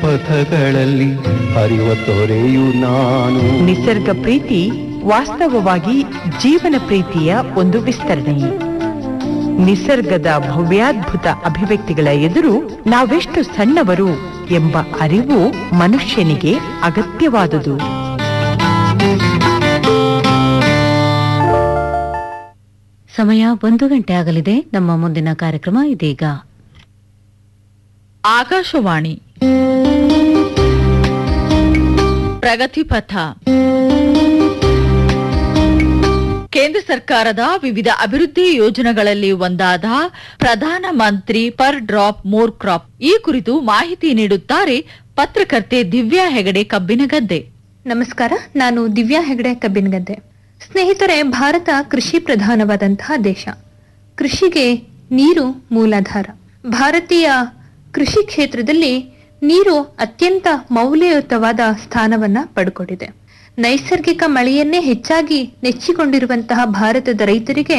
ಪಥಗಳಲ್ಲಿ ಹರಿವ ತೊರೆಯು ನಾನು ನಿಸರ್ಗ ಪ್ರೀತಿ ವಾಸ್ತವವಾಗಿ ಜೀವನ ಪ್ರೀತಿಯ ಒಂದು ವಿಸ್ತರಣೆ ನಿಸರ್ಗದ ಭವ್ಯಾದ್ಭುತ ಅಭಿವ್ಯಕ್ತಿಗಳ ಎದುರು ನಾವೆಷ್ಟು ಸಣ್ಣವರು ಎಂಬ ಅರಿವು ಮನುಷ್ಯನಿಗೆ ಅಗತ್ಯವಾದುದು ಸಮಯ ಒಂದು ಗಂಟೆ ಆಗಲಿದೆ ನಮ್ಮ ಮುಂದಿನ ಕಾರ್ಯಕ್ರಮ ಇದೀಗ ಆಕಾಶವಾಣಿ ಪ್ರಗತಿಪಥ ಕೇಂದ್ರ ಸರ್ಕಾರದ ವಿವಿಧ ಅಭಿವೃದ್ಧಿ ಯೋಜನೆಗಳಲ್ಲಿ ಒಂದಾದ ಪ್ರಧಾನ ಮಂತ್ರಿ ಪರ್ ಡ್ರಾಪ್ ಮೋರ್ ಕ್ರಾಪ್ ಈ ಕುರಿತು ಮಾಹಿತಿ ನೀಡುತ್ತಾರೆ ಪತ್ರಕರ್ತೆ ದಿವ್ಯಾ ಹೆಗಡೆ ಕಬ್ಬಿನಗದ್ದೆ ನಮಸ್ಕಾರ ನಾನು ದಿವ್ಯಾ ಹೆಗಡೆ ಕಬ್ಬಿನಗದ್ದೆ ಸ್ನೇಹಿತರೆ ಭಾರತ ಕೃಷಿ ಪ್ರಧಾನವಾದಂತಹ ದೇಶ ಕೃಷಿಗೆ ನೀರು ಮೂಲಾಧಾರ ಭಾರತೀಯ ಕೃಷಿ ಕ್ಷೇತ್ರದಲ್ಲಿ ನೀರು ಅತ್ಯಂತ ಮೌಲ್ಯಯುತವಾದ ಸ್ಥಾನವನ್ನ ಪಡ್ಕೊಂಡಿದೆ ನೈಸರ್ಗಿಕ ಮಳೆಯನ್ನೇ ಹೆಚ್ಚಾಗಿ ನೆಚ್ಚಿಕೊಂಡಿರುವಂತಹ ಭಾರತದ ರೈತರಿಗೆ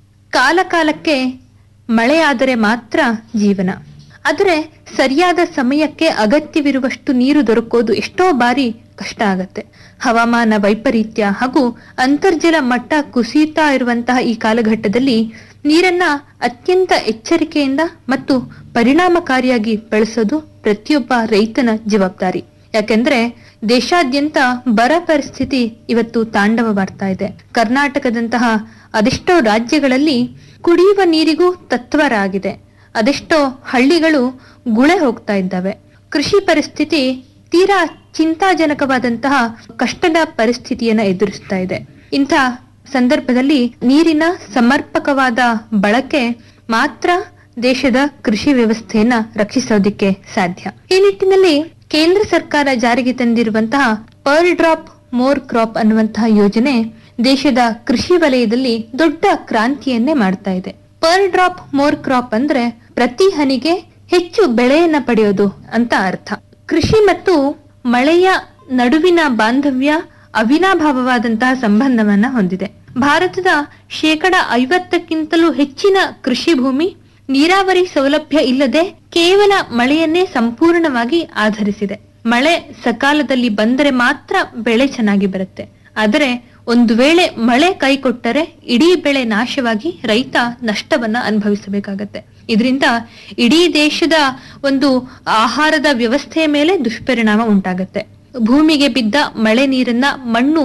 ಕಾಲ ಕಾಲಕ್ಕೆ ಮಳೆ ಆದರೆ ಮಾತ್ರ ಜೀವನ ಆದರೆ ಸರಿಯಾದ ಸಮಯಕ್ಕೆ ಅಗತ್ಯವಿರುವಷ್ಟು ನೀರು ದೊರಕೋದು ಎಷ್ಟೋ ಬಾರಿ ಕಷ್ಟ ಆಗತ್ತೆ ಹವಾಮಾನ ವೈಪರೀತ್ಯ ಹಾಗೂ ಅಂತರ್ಜಲ ಮಟ್ಟ ಕುಸಿಯುತ್ತಾ ಇರುವಂತಹ ಈ ಕಾಲಘಟ್ಟದಲ್ಲಿ ನೀರನ್ನ ಅತ್ಯಂತ ಎಚ್ಚರಿಕೆಯಿಂದ ಮತ್ತು ಪರಿಣಾಮಕಾರಿಯಾಗಿ ಬಳಸೋದು ಪ್ರತಿಯೊಬ್ಬ ರೈತನ ಜವಾಬ್ದಾರಿ ಯಾಕೆಂದ್ರೆ ದೇಶಾದ್ಯಂತ ಬರ ಪರಿಸ್ಥಿತಿ ಇವತ್ತು ತಾಂಡವವಾಡ್ತಾ ಇದೆ ಕರ್ನಾಟಕದಂತಹ ಅದೆಷ್ಟೋ ರಾಜ್ಯಗಳಲ್ಲಿ ಕುಡಿಯುವ ನೀರಿಗೂ ತತ್ವರ ಆಗಿದೆ ಅದೆಷ್ಟೋ ಹಳ್ಳಿಗಳು ಗುಳೆ ಹೋಗ್ತಾ ಇದ್ದಾವೆ ಕೃಷಿ ಪರಿಸ್ಥಿತಿ ತೀರಾ ಚಿಂತಾಜನಕವಾದಂತಹ ಕಷ್ಟದ ಪರಿಸ್ಥಿತಿಯನ್ನ ಎದುರಿಸ್ತಾ ಇದೆ ಇಂಥ ಸಂದರ್ಭದಲ್ಲಿ ನೀರಿನ ಸಮರ್ಪಕವಾದ ಬಳಕೆ ಮಾತ್ರ ದೇಶದ ಕೃಷಿ ವ್ಯವಸ್ಥೆಯನ್ನ ರಕ್ಷಿಸೋದಿಕ್ಕೆ ಸಾಧ್ಯ ಈ ನಿಟ್ಟಿನಲ್ಲಿ ಕೇಂದ್ರ ಸರ್ಕಾರ ಜಾರಿಗೆ ತಂದಿರುವಂತಹ ಪರ್ ಡ್ರಾಪ್ ಮೋರ್ ಕ್ರಾಪ್ ಅನ್ನುವಂತಹ ಯೋಜನೆ ದೇಶದ ಕೃಷಿ ವಲಯದಲ್ಲಿ ದೊಡ್ಡ ಕ್ರಾಂತಿಯನ್ನೇ ಮಾಡ್ತಾ ಇದೆ ಪರ್ ಡ್ರಾಪ್ ಮೋರ್ ಕ್ರಾಪ್ ಅಂದ್ರೆ ಪ್ರತಿ ಹನಿಗೆ ಹೆಚ್ಚು ಬೆಳೆಯನ್ನ ಪಡೆಯೋದು ಅಂತ ಅರ್ಥ ಕೃಷಿ ಮತ್ತು ಮಳೆಯ ನಡುವಿನ ಬಾಂಧವ್ಯ ಅವಿನಾಭಾವವಾದಂತಹ ಸಂಬಂಧವನ್ನ ಹೊಂದಿದೆ ಭಾರತದ ಶೇಕಡ ಐವತ್ತಕ್ಕಿಂತಲೂ ಹೆಚ್ಚಿನ ಕೃಷಿ ಭೂಮಿ ನೀರಾವರಿ ಸೌಲಭ್ಯ ಇಲ್ಲದೆ ಕೇವಲ ಮಳೆಯನ್ನೇ ಸಂಪೂರ್ಣವಾಗಿ ಆಧರಿಸಿದೆ ಮಳೆ ಸಕಾಲದಲ್ಲಿ ಬಂದರೆ ಮಾತ್ರ ಬೆಳೆ ಚೆನ್ನಾಗಿ ಬರುತ್ತೆ ಆದರೆ ಒಂದು ವೇಳೆ ಮಳೆ ಕೈ ಕೊಟ್ಟರೆ ಇಡೀ ಬೆಳೆ ನಾಶವಾಗಿ ರೈತ ನಷ್ಟವನ್ನ ಅನುಭವಿಸಬೇಕಾಗತ್ತೆ ಇದರಿಂದ ಇಡೀ ದೇಶದ ಒಂದು ಆಹಾರದ ವ್ಯವಸ್ಥೆಯ ಮೇಲೆ ದುಷ್ಪರಿಣಾಮ ಉಂಟಾಗತ್ತೆ ಭೂಮಿಗೆ ಬಿದ್ದ ಮಳೆ ನೀರನ್ನ ಮಣ್ಣು